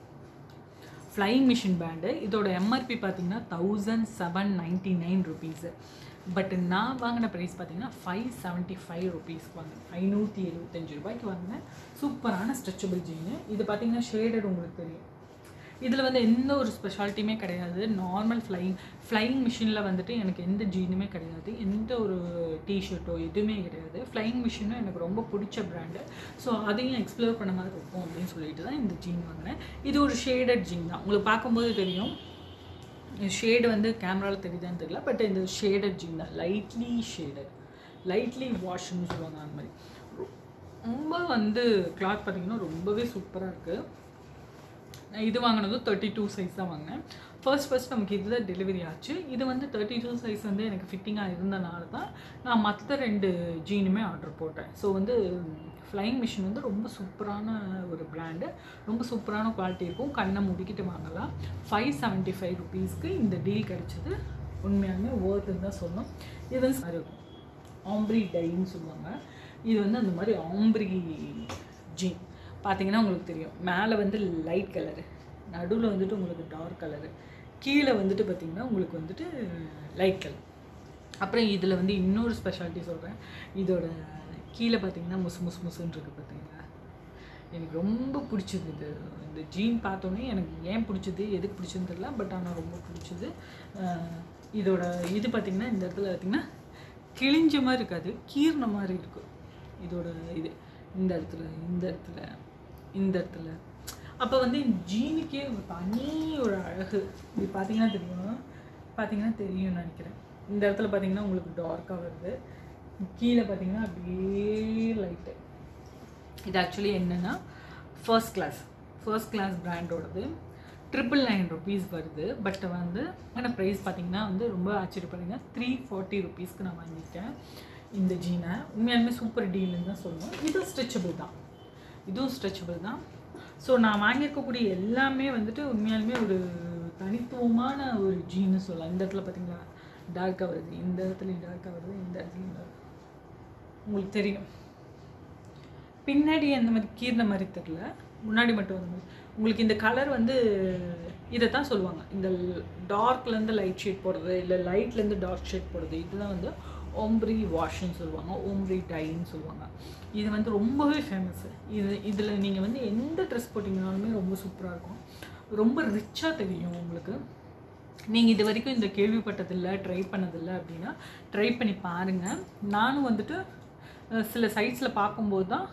ஃப்ளைங் மிஷின் பேண்டு இதோட எம்ஆர்பி பார்த்தீங்கன்னா thousand seven ninety nine rupees but நான் வாங்கின ப்ரைஸ் பார்த்தீங்கன்னா ஃபைவ் செவன்ட்டி ஃபைவ் ருபீஸ்க்கு வாங்கினேன் ஐநூற்றி எழுபத்தஞ்சு ரூபாய்க்கு வாங்கினேன் சூப்பரான ஸ்ட்ரெச்சபிள் ஜீனு இது பார்த்தீங்கன்னா ஷேடட் உங்களுக்கு தெரியும் இதில் வந்து எந்த ஒரு ஸ்பெஷாலிட்டியுமே கிடையாது நார்மல் ஃப்ளைங் ஃப்ளைங் மிஷினில் வந்துட்டு எனக்கு எந்த ஜீனுமே கிடையாது எந்த ஒரு டிஷர்ட்டோ எதுவுமே கிடையாது ஃப்ளைங் மிஷினும் எனக்கு ரொம்ப பிடிச்ச பிராண்டு ஸோ அதையும் எக்ஸ்ப்ளோர் பண்ண மாதிரி இருக்கும் அப்படின்னு சொல்லிட்டு தான் இந்த ஜீன் வாங்கினேன் இது ஒரு ஷேடட் ஜீன் தான் உங்களுக்கு பார்க்கும்போது தெரியும் ஷேடு வந்து கேமராவில் தெரியுதான்னு தெரியல பட் இந்த ஷேடட் ஜீன் தான் லைட்லி ஷேடட் லைட்லி வாஷ்னு சொல்லுவாங்க அந்த மாதிரி ரொ- ரொம்ப வந்து கிளாத் பார்த்தீங்கன்னா ரொம்பவே சூப்பராக இருக்குது நான் இது வாங்கினதும் தேர்ட்டி டூ சைஸ் தான் வாங்கினேன் ஃபர்ஸ்ட் ஃபர்ஸ்ட் நமக்கு இதுதான் டெலிவரி ஆச்சு இது வந்து தேர்ட்டி டூ சைஸ் வந்து எனக்கு ஃபிட்டிங்காக இருந்தனால தான் நான் மற்ற ரெண்டு ஜீனுமே ஆர்டர் போட்டேன் ஸோ வந்து ஃப்ளைங் மிஷின் வந்து ரொம்ப சூப்பரான ஒரு பிராண்டு ரொம்ப சூப்பரான குவாலிட்டி இருக்கும் கண்ணை முடிக்கிட்டு வாங்கலாம் ஃபைவ் செவன்ட்டி ஃபைவ் ருபீஸ்க்கு இந்த டீல் கிடச்சிது உண்மையாலுமே ஒர்த்துன்னு தான் சொல்லணும் இது வந்து மாதிரி இருக்கும் ஆம்ப்ரி டைன்னு சொல்லுவாங்க இது வந்து அந்த மாதிரி ஆம்ப்ரி ஜீன் பார்த்தீங்கன்னா உங்களுக்கு தெரியும் மேலே வந்து லைட் கலரு நடுவில் வந்துட்டு உங்களுக்கு டார்க் கலரு கீழே வந்துட்டு பார்த்தீங்கன்னா உங்களுக்கு வந்துட்டு லைட் கலர் அப்புறம் இதில் வந்து இன்னொரு ஸ்பெஷாலிட்டி சொல்கிறேன் இதோட கீழே பார்த்தீங்கன்னா முசு முசு முசுன்னு இருக்குது பார்த்தீங்களா எனக்கு ரொம்ப பிடிச்சது இது இந்த ஜீன் பார்த்தோன்னே எனக்கு ஏன் பிடிச்சது எதுக்கு பிடிச்சதுன்னு தெரியல பட் ஆனால் ரொம்ப பிடிச்சது அஹ் இதோட இது பார்த்திங்கன்னா இந்த இடத்துல பார்த்திங்கன்னா கிழிஞ்ச மாதிரி இருக்காது கீர்ன மாதிரி இருக்கும் இதோட இது இந்த இடத்துல இந்த இடத்துல இந்த இடத்துல அப்போ வந்து இந்த ஜீனுக்கே ஒரு தனி ஒரு அழகு இது பார்த்தீங்கன்னா தெரியும் பார்த்தீங்கன்னா தெரியும்னு நினைக்கிறேன் இந்த இடத்துல பார்த்தீங்கன்னா உங்களுக்கு டார்க்காக வருது கீழே பார்த்தீங்கன்னா அப்படியே லைட்டு இது ஆக்சுவலி என்னென்னா ஃபர்ஸ்ட் கிளாஸ் ஃபர்ஸ்ட் கிளாஸ் பிராண்டோடது ட்ரிபிள் நைன் ருபீஸ் வருது பட் வந்து ஆனால் ப்ரைஸ் பார்த்தீங்கன்னா வந்து ரொம்ப ஆச்சரியப்படுங்க த்ரீ ஃபார்ட்டி ருபீஸ்க்கு நான் வாங்கியிருக்கேன் இந்த ஜீனை உண்மையாலுமே சூப்பர் டீல்னு தான் சொல்லணும் இதுவும் ஸ்ட்ரெச்சபிள் தான் இதுவும் ஸ்ட்ரெச்சபிள் தான் ஸோ நான் வாங்கியிருக்கக்கூடிய எல்லாமே வந்துட்டு உண்மையாலுமே ஒரு தனித்துவமான ஒரு ஜீன்னு சொல்லலாம் இந்த இடத்துல பார்த்தீங்களா டார்க்காக வருது இந்த இடத்துலையும் டார்க்காக வருது இந்த இடத்துலையும் dark. உங்களுக்கு தெரியும் பின்னாடி அந்த மாதிரி கீர்ன மாதிரி தெரில முன்னாடி மட்டும் அந்த மாதிரி உங்களுக்கு இந்த கலர் வந்து இதை தான் சொல்லுவாங்க இந்த டார்க்லேருந்து லைட் ஷேட் போடுறது இல்லை லைட்லேருந்து டார்க் ஷேட் போடுறது இதுதான் வந்து ஓம்ப்ரி வாஷ்ன்னு சொல்லுவாங்க ஓம்ப்ரி டைன்னு சொல்லுவாங்க இது வந்து ரொம்பவே ஃபேமஸ் இது இதில் நீங்கள் வந்து எந்த ட்ரெஸ் போட்டிங்கனாலுமே ரொம்ப சூப்பராக இருக்கும் ரொம்ப ரிச்சாக தெரியும் உங்களுக்கு நீங்கள் இது வரைக்கும் இந்த கேள்விப்பட்டதில்லை ட்ரை பண்ணதில்லை அப்படின்னா ட்ரை பண்ணி பாருங்கள் நானும் வந்துட்டு அஹ், சில சைட்ஸில் பார்க்கும்போது தான்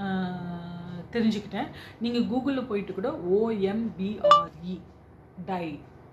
அஹ், தெரிஞ்சுக்கிட்டேன் நீங்கள் கூகுளில் போயிட்டு கூட O M B R E dye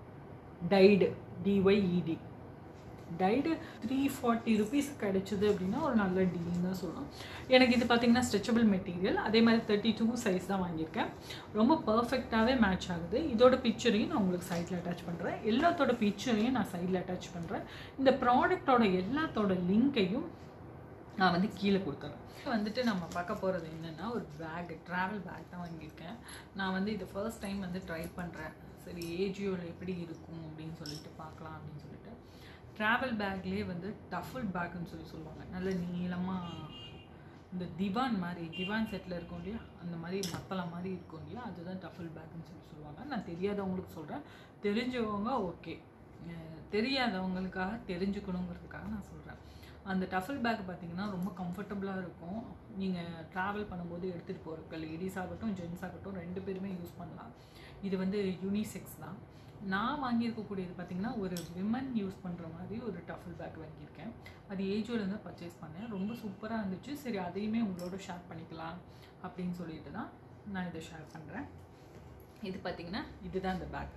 dyed D Y E D dyed three forty rupees கிடைச்சது அப்படின்னா ஒரு நல்ல டீல் தான் சொல்லலாம் எனக்கு இது பார்த்தீங்கன்னா ஸ்ட்ரெச்சபிள் மெட்டீரியல் அதே மாதிரி தேர்ட்டி டூ சைஸ் தான் வாங்கியிருக்கேன் ரொம்ப பர்ஃபெக்டாகவே மேட்ச் ஆகுது இதோட பிக்சரையும் நான் உங்களுக்கு சைட்டில் அட்டாச் பண்ணுறேன் எல்லாத்தோட பிக்சரையும் நான் சைடில் அட்டாச் பண்ணுறேன் இந்த ப்ராடக்டோட எல்லாத்தோட லிங்கையும் நான் வந்து கீழே கொடுத்துறேன் வந்துட்டு நம்ம பார்க்க போகிறது என்னென்னா ஒரு பேக் ட்ராவல் பேக் தான் வாங்கியிருக்கேன் நான் வந்து இது ஃபர்ஸ்ட் டைம் வந்து ட்ரை பண்ணுறேன் சரி ஏஜியோவில் எப்படி இருக்கும் அப்படின்னு சொல்லிட்டு பார்க்கலாம் அப்படின்னு சொல்லிட்டு ட்ராவல் பேக்லேயே வந்து டஃபுல் பேக்குன்னு சொல்லி சொல்லுவாங்க நல்ல நீளமாக இந்த திவான் மாதிரி திவான் செட்டில் இருக்கும் இல்லையா அந்த மாதிரி மத்தளம் மாதிரி இருக்கும் இல்லையா அதுதான் டஃபுல் பேக்குன்னு சொல்லி சொல்லுவாங்க நான் தெரியாதவங்களுக்கு சொல்கிறேன் தெரிஞ்சவங்க ஓகே தெரியாதவங்களுக்காக தெரிஞ்சுக்கணுங்கிறதுக்காக நான் சொல்கிறேன் அந்த டஃபல் பேக் பார்த்தீங்கன்னா ரொம்ப கம்ஃபர்டபுளாக இருக்கும் நீங்கள் ட்ராவல் பண்ணும்போது எடுத்துகிட்டு போகிறதுக்கு லேடிஸ் ஆகட்டும் ஜென்ஸ் ஆகட்டும் ரெண்டு பேருமே யூஸ் பண்ணலாம் இது வந்து யூனிசெக்ஸ் தான் நான் வாங்கியிருக்கக்கூடியது பார்த்தீங்கன்னா ஒரு விமன் யூஸ் பண்ணுற மாதிரி ஒரு டஃபல் பேக் வாங்கியிருக்கேன் அது ஏஜோலேருந்து தான் பர்ச்சேஸ் பண்ணேன் ரொம்ப சூப்பராக இருந்துச்சு சரி அதையுமே உங்களோட ஷேர் பண்ணிக்கலாம் அப்படின்னு சொல்லிட்டு தான் நான் இதை ஷேர் பண்ணுறேன் இது பார்த்தீங்கன்னா இதுதான் இந்த பேக்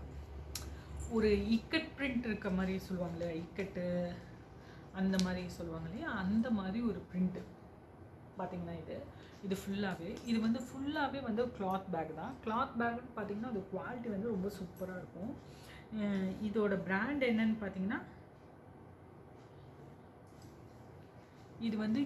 ஒரு இக்கட் பிரிண்ட் இருக்க மாதிரி சொல்லுவாங்க இல்லையா இக்கட்டு அந்த மாதிரி சொல்லுவாங்க இல்லையா அந்த மாதிரி ஒரு பிரிண்ட்டு பார்த்தீங்கன்னா இது இது ஃபுல்லாகவே இது வந்து ஃபுல்லாகவே வந்து கிளாத் பேக் தான் கிளாத் பேக்னு பார்த்தீங்கன்னா அது குவாலிட்டி வந்து ரொம்ப சூப்பராக இருக்கும் அஹ் இதோட பிராண்ட் என்னன்னு பார்த்தீங்கன்னா இது வந்து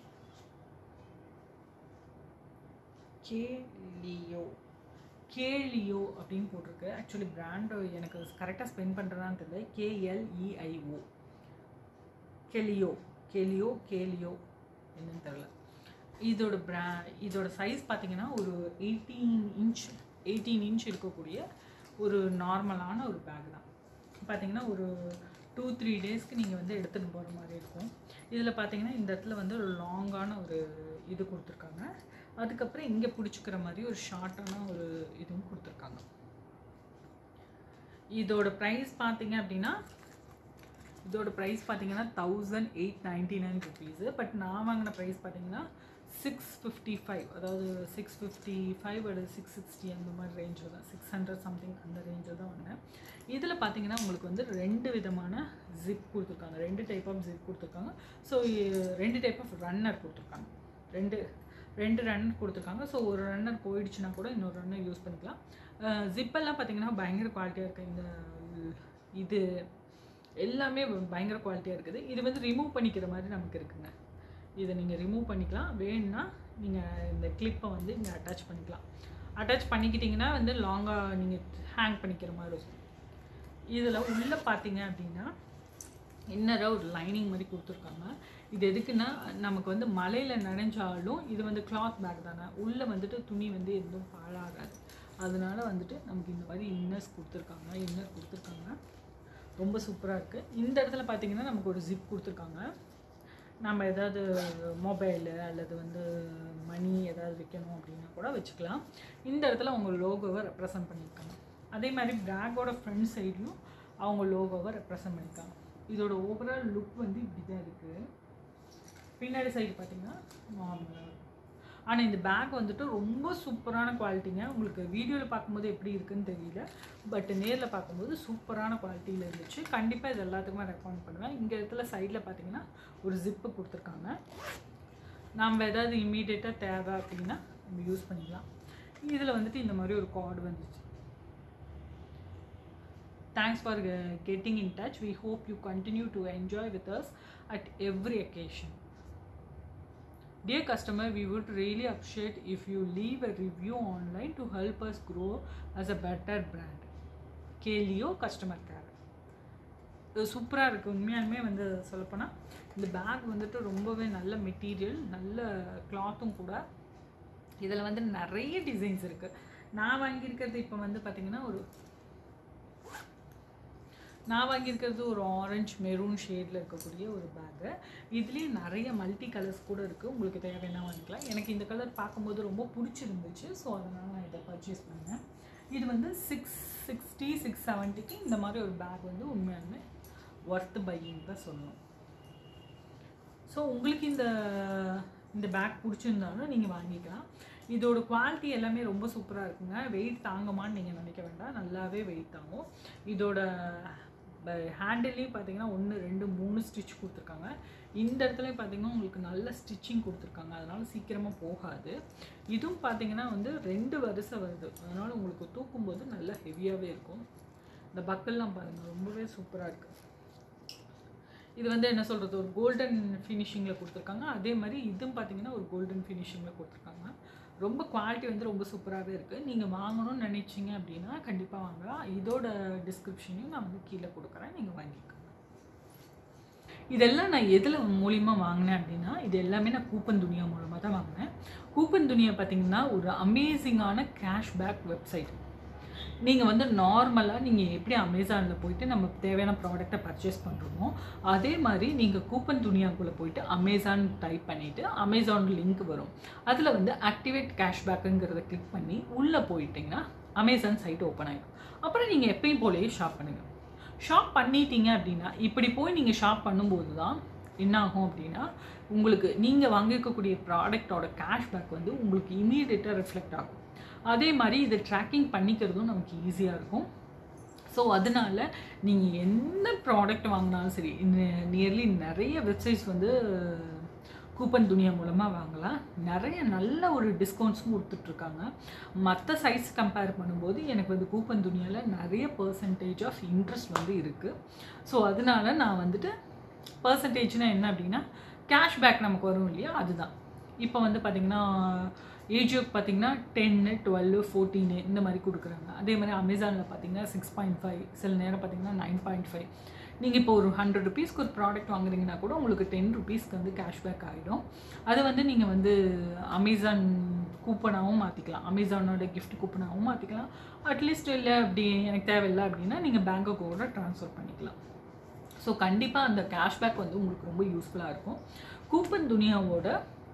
கேலியோ கேலியோ அப்படின்னு போட்டிருக்கு ஆக்சுவலி பிராண்டு எனக்கு கரெக்டாக ஸ்பெண்ட் பண்ணுறதான்னு தெரியல கேஎல்இஐஓ கெலியோ கெலியோ கேலியோ என்னன்னு தெரில இதோட பிரா இதோட சைஸ் பார்த்தீங்கன்னா ஒரு எயிட்டீன் இன்ச் எயிட்டீன் இன்ச் இருக்கக்கூடிய ஒரு நார்மலான ஒரு பேக் தான் பார்த்தீங்கன்னா ஒரு டூ த்ரீ டேஸ்க்கு நீங்கள் வந்து எடுத்துகிட்டு போகிற மாதிரி இருக்கும் இதில் பார்த்தீங்கன்னா இந்த இடத்துல வந்து ஒரு லாங்கான ஒரு இது கொடுத்துருக்காங்க அதுக்கப்புறம் இங்கே பிடிச்சிக்கிற மாதிரி ஒரு ஷார்ட்டான ஒரு இதுவும் கொடுத்துருக்காங்க இதோட ப்ரைஸ் பார்த்தீங்க அப்படின்னா இதோட ப்ரைஸ் பார்த்தீங்கன்னா thousand eight ninety nine rupees but நான் வாங்கின ப்ரைஸ் பார்த்தீங்கன்னா சிக்ஸ் ஃபிஃப்டி ஃபைவ் அதாவது சிக்ஸ் ஃபிஃப்டி ஃபைவ் அல்லது சிக்ஸ் சிக்ஸ்டி அந்த மாதிரி ரேஞ்சில் தான் சிக்ஸ் ஹண்ட்ரட் சம்திங் அந்த ரேஞ்சில் தான் வாங்கினேன் இதில் பார்த்தீங்கன்னா உங்களுக்கு வந்து ரெண்டு விதமான ஜிப் கொடுத்துருக்காங்க ரெண்டு டைப் ஆஃப் ஜிப் கொடுத்துருக்காங்க ஸோ ரெண்டு டைப் ஆஃப் ரன்னர் கொடுத்துருக்காங்க ரெண்டு ரெண்டு ரன்னர் கொடுத்துருக்காங்க ஸோ ஒரு ரன்னர் போயிடுச்சுன்னா கூட இன்னொரு ரன்னர் யூஸ் பண்ணிக்கலாம் ஜிப்பெல்லாம் பார்த்தீங்கன்னா பயங்கர குவாலிட்டியாக இருக்குது இந்த இது எல்லாமே பயங்கர குவாலிட்டியாக இருக்குது இது வந்து ரிமூவ் பண்ணிக்கிற மாதிரி நமக்கு இருக்குங்க இதை நீங்கள் ரிமூவ் பண்ணிக்கலாம் வேணும்னா நீங்கள் இந்த கிளிப்பை வந்து இங்கே அட்டாச் பண்ணிக்கலாம் அட்டாச் பண்ணிக்கிட்டிங்கன்னா வந்து லாங்காக நீங்கள் ஹேங் பண்ணிக்கிற மாதிரி இருக்கும் இதில் உள்ளே பார்த்தீங்க அப்படின்னா இன்னராக ஒரு லைனிங் மாதிரி கொடுத்துருக்காங்க இது எதுக்குன்னா நமக்கு வந்து மழையில் நனைஞ்சாலும் இது வந்து கிளாத் பேக் தானே உள்ளே வந்துட்டு துணி வந்து எதுவும் பாழாகாது அதனால வந்துட்டு நமக்கு இந்த மாதிரி இன்னர்ஸ் கொடுத்துருக்காங்க இன்னர் கொடுத்துருக்காங்க ரொம்ப சூப்பராக இருக்குது இந்த இடத்துல பார்த்தீங்கன்னா நமக்கு ஒரு ஜிப் கொடுத்துருக்காங்க நம்ம ஏதாவது மொபைலு அல்லது வந்து மணி ஏதாவது வைக்கணும் அப்படின்னா கூட வச்சுக்கலாம் இந்த இடத்துல அவங்க லோகோவை ரெப்ரசன்ட் பண்ணியிருக்காங்க அதே மாதிரி பேக்கோட ஃப்ரண்ட் சைட்லையும் அவங்க லோகோவை ரெப்ரசன்ட் பண்ணியிருக்காங்க இதோட ஓவரால் லுக் வந்து இப்படி தான் இருக்குது பின்னாடி சைடு பார்த்தீங்கன்னா நார்மலாக ஆனால் இந்த பேக் வந்துட்டு ரொம்ப சூப்பரான குவாலிட்டிங்க உங்களுக்கு வீடியோவில் பார்க்கும்போது எப்படி இருக்குன்னு தெரியல பட் நேரில் பார்க்கும்போது சூப்பரான குவாலிட்டியில் இருந்துச்சு கண்டிப்பாக இது எல்லாத்துக்குமே ரெக்கமெண்ட் பண்ணுவேன் இங்கே இடத்துல சைடில் பார்த்தீங்கன்னா ஒரு ஜிப்பு கொடுத்துருக்காங்க நம்ம ஏதாவது இம்மீடியட்டாக தேவை அப்படின்னா நம்ம யூஸ் பண்ணிக்கலாம் இதில் வந்துட்டு இந்த மாதிரி ஒரு கார்டு வந்துச்சு Thanks for uh, getting in touch. We hope you continue to enjoy with us at every occasion. Dear customer, we would really appreciate if you leave a review online to help us grow as a better brand. கேலியோ customer care இது சூப்பராக இருக்குது உண்மையாலுமே வந்து சொல்லப்போனால் இந்த back வந்துட்டு ரொம்பவே நல்ல மெட்டீரியல் நல்ல கிளாத்தும் கூட இதில் வந்து நிறைய டிசைன்ஸ் இருக்குது நான் வாங்கியிருக்கிறது இப்போ வந்து பார்த்திங்கன்னா ஒரு நான் வாங்கியிருக்கிறது ஒரு ஆரஞ்சு மெரூன் ஷேடில் இருக்கக்கூடிய ஒரு பேக்கு இதுலேயே நிறைய மல்டி கலர்ஸ் கூட இருக்குது உங்களுக்கு தேவைன்னா வாங்கிக்கலாம் எனக்கு இந்த கலர் பார்க்கும்போது ரொம்ப பிடிச்சிருந்துச்சு ஸோ அதனால் நான் இதை பர்ச்சேஸ் பண்ணேன் இது வந்து சிக்ஸ் சிக்ஸ்டி சிக்ஸ் செவன்ட்டிக்கு இந்த மாதிரி ஒரு பேக் வந்து உண்மையாலுமே ஒர்த்து பையிங் தான் சொல்லணும் ஸோ உங்களுக்கு இந்த இந்த பேக் பிடிச்சிருந்தாலும் நீங்கள் வாங்கிக்கலாம் இதோட குவாலிட்டி எல்லாமே ரொம்ப சூப்பராக இருக்குங்க வெயிட் தாங்குமான்னு நீங்கள் நினைக்க வேண்டாம் நல்லாவே வெயிட் தாங்கும் இதோட ஹேண்டில்லையும் பார்த்தீங்கன்னா ஒன்று ரெண்டு மூணு ஸ்டிச் கொடுத்துருக்காங்க இந்த இடத்துலையும் பார்த்தீங்கன்னா உங்களுக்கு நல்ல ஸ்டிச்சிங் கொடுத்துருக்காங்க அதனால் சீக்கிரமாக போகாது இதுவும் பார்த்தீங்கன்னா வந்து ரெண்டு வரிசை வருது அதனால் உங்களுக்கு தூக்கும்போது நல்லா ஹெவியாகவே இருக்கும் இந்த பக்கல்லாம் பாருங்கள் ரொம்பவே சூப்பராக இருக்குது இது வந்து என்ன சொல்கிறது ஒரு கோல்டன் ஃபினிஷிங்கில் கொடுத்துருக்காங்க அதே மாதிரி இதுவும் பார்த்தீங்கன்னா ஒரு கோல்டன் ஃபினிஷிங்கில் கொடுத்துருக்காங்க ரொம்ப குவாலிட்டி வந்து ரொம்ப சூப்பராகவே இருக்குது நீங்கள் வாங்கணும்னு நினச்சிங்க அப்படின்னா கண்டிப்பாக வாங்கலாம் இதோட டிஸ்கிரிப்ஷனையும் நான் வந்து கீழே கொடுக்குறேன் நீங்கள் வாங்கிக்கோங்க இதெல்லாம் நான் எதில் மூலிமா வாங்கினேன் அப்படின்னா இது எல்லாமே நான் கூப்பன் துணியா மூலமாக தான் வாங்கினேன் கூப்பன் துணியா பார்த்தீங்கன்னா ஒரு அமேசிங்கான கேஷ்பேக் வெப்சைட் நீங்கள் வந்து நார்மலாக நீங்கள் எப்படி அமேசானில் போயிட்டு நம்ம தேவையான ப்ராடக்ட்டை பர்ச்சேஸ் பண்ணுறோமோ அதே மாதிரி நீங்கள் கூப்பன் துணியாக்குள்ளே போயிட்டு அமேசான் டைப் பண்ணிவிட்டு அமேசான் லிங்க் வரும் அதில் வந்து ஆக்டிவேட் கேஷ்பேக்குங்கிறத கிளிக் பண்ணி உள்ளே போயிட்டிங்கன்னா அமேசான் சைட் ஓப்பன் ஆகிடும் அப்புறம் நீங்கள் எப்பயும் போலேயே ஷாப் பண்ணுங்கள் ஷாப் பண்ணிட்டீங்க அப்படின்னா இப்படி போய் நீங்கள் ஷாப் பண்ணும்போது தான் என்ன ஆகும் அப்படின்னா உங்களுக்கு நீங்கள் வாங்கியிருக்கக்கூடிய ப்ராடக்டோட கேஷ்பேக் வந்து உங்களுக்கு இமீடியட்டாக ரிஃப்ளெக்ட் ஆகும் அதே மாதிரி இதை ட்ராக்கிங் பண்ணிக்கிறதும் நமக்கு ஈஸியாக இருக்கும் ஸோ அதனால நீங்கள் என்ன ப்ராடக்ட் வாங்கினாலும் சரி நியர்லி நிறைய வெப்சைட்ஸ் வந்து கூப்பன் துணியா மூலமாக வாங்கலாம் நிறைய நல்ல ஒரு டிஸ்கவுண்ட்ஸும் கொடுத்துட்ருக்காங்க மற்ற சைஸ் கம்பேர் பண்ணும்போது எனக்கு வந்து கூப்பன் துணியாவில் நிறைய பர்சன்டேஜ் ஆஃப் இன்ட்ரெஸ்ட் வந்து இருக்குது ஸோ அதனால நான் வந்துட்டு பர்சன்டேஜ்னால் என்ன அப்படின்னா கேஷ்பேக் நமக்கு வரும் இல்லையா அதுதான் இப்போ வந்து பார்த்திங்கன்னா ஏஜியோக்கு பார்த்தீங்கன்னா டென்னு டுவெல் ஃபோர்டீனு இந்த மாதிரி கொடுக்குறாங்க அதே மாதிரி அமேசானில் பார்த்தீங்கன்னா சிக்ஸ் பாயிண்ட் ஃபைவ் சில நேரம் பார்த்தீங்கன்னா நைன் பாயிண்ட் ஃபைவ் நீங்கள் இப்போ ஒரு ஹண்ட்ரட் ருபீஸ்க்கு ஒரு ப்ராடக்ட் வாங்குறீங்கன்னா கூட உங்களுக்கு டென் ருபீஸ்க்கு வந்து கேஷ்பேக் ஆகிடும் அது வந்து நீங்கள் வந்து அமேசான் கூப்பனாகவும் மாற்றிக்கலாம் அமேசானோட கிஃப்ட் கூப்பனாகவும் மாற்றிக்கலாம் அட்லீஸ்ட் இல்லை அப்படி எனக்கு தேவையில்லை அப்படின்னா நீங்கள் பேங்க்குக்கு கூட ட்ரான்ஸ்ஃபர் பண்ணிக்கலாம் ஸோ கண்டிப்பாக அந்த கேஷ்பேக் வந்து உங்களுக்கு ரொம்ப யூஸ்ஃபுல்லாக இருக்கும் கூப்பன் துனியாவோட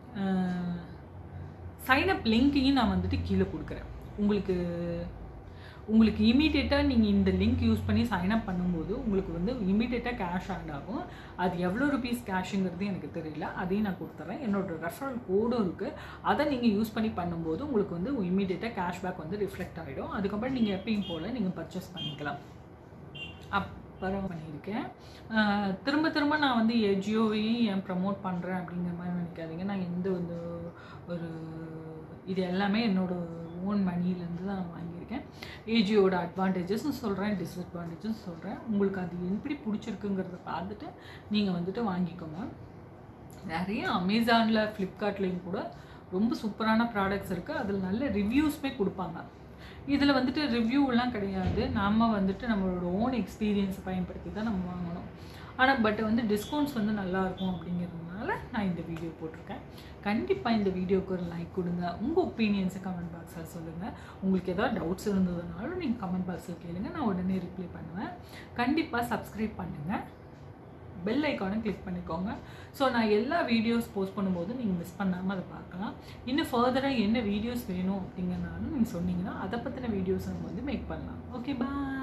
சைனப் லிங்க்கையும் நான் வந்துட்டு கீழே கொடுக்குறேன் உங்களுக்கு உங்களுக்கு இமீடியட்டாக நீங்கள் இந்த லிங்க் யூஸ் பண்ணி சைனப் பண்ணும்போது உங்களுக்கு வந்து இமீடியட்டாக கேஷ் ஆட் ஆகும் அது எவ்வளோ ருபீஸ் கேஷுங்கிறது எனக்கு தெரியல அதையும் நான் கொடுத்துட்றேன் என்னோட ரெஃபரல் கோடும் இருக்குது அதை நீங்கள் யூஸ் பண்ணி பண்ணும்போது உங்களுக்கு வந்து இமீடியட்டாக கேஷ்பேக் வந்து ரிஃப்ளெக்ட் ஆகிடும் அதுக்கப்புறம் நீங்கள் எப்பயும் போல் நீங்கள் பர்ச்சேஸ் பண்ணிக்கலாம் அப் சூப்பராக பண்ணியிருக்கேன் ஆஹ் திரும்ப திரும்ப நான் வந்து எஜியோவையும் ஏன் ப்ரமோட் பண்ணுறேன் அப்படிங்கிற மாதிரி நினைக்காதீங்க நான் எந்த வந்து ஒரு இது எல்லாமே என்னோட ஓன் மணிலேருந்து தான் நான் வாங்கியிருக்கேன் ஏஜியோட அட்வான்டேஜஸும் சொல்கிறேன் டிஸ்அட்வான்டேஜஸும் சொல்கிறேன் உங்களுக்கு அது எப்படி பிடிச்சிருக்குங்கிறத பார்த்துட்டு நீங்கள் வந்துட்டு வாங்கிக்கோங்க நிறைய அமேசானில் ஃப்ளிப்கார்ட்லேயும் கூட ரொம்ப சூப்பரான ப்ராடக்ட்ஸ் இருக்குது அதில் நல்ல ரிவ்யூஸ்மே கொடுப்பாங்க இதில் வந்துட்டு ரிவ்யூலாம் கிடையாது நாம் வந்துட்டு நம்மளோட ஓன் எக்ஸ்பீரியன்ஸை பயன்படுத்தி தான் நம்ம வாங்கணும் ஆனால் பட் வந்து டிஸ்கவுண்ட்ஸ் வந்து நல்லா இருக்கும் அப்படிங்கிறதுனால நான் இந்த வீடியோ போட்டிருக்கேன் கண்டிப்பாக இந்த வீடியோக்கு ஒரு லைக் கொடுங்க உங்கள் ஒப்பீனியன்ஸை கமெண்ட் பாக்ஸில் சொல்லுங்கள் உங்களுக்கு ஏதாவது டவுட்ஸ் இருந்ததுனாலும் நீங்கள் கமெண்ட் பாக்ஸில் கேளுங்க நான் உடனே ரிப்ளை பண்ணுவேன் கண்டிப்பாக சப்ஸ்கிரைப் பண்ணுங்கள் பெல் ஐக்கானும் கிளிக் பண்ணிக்கோங்க ஸோ நான் எல்லா வீடியோஸ் போஸ்ட் பண்ணும்போது நீங்கள் மிஸ் பண்ணாமல் அதை பார்க்கலாம் இன்னும் ஃபர்தராக என்ன வீடியோஸ் வேணும் அப்படிங்கிறனாலும் நீங்கள் சொன்னீங்கன்னா அதை பற்றின வீடியோஸ் நம்ம வந்து மேக் பண்ணலாம் ஓகே பாய்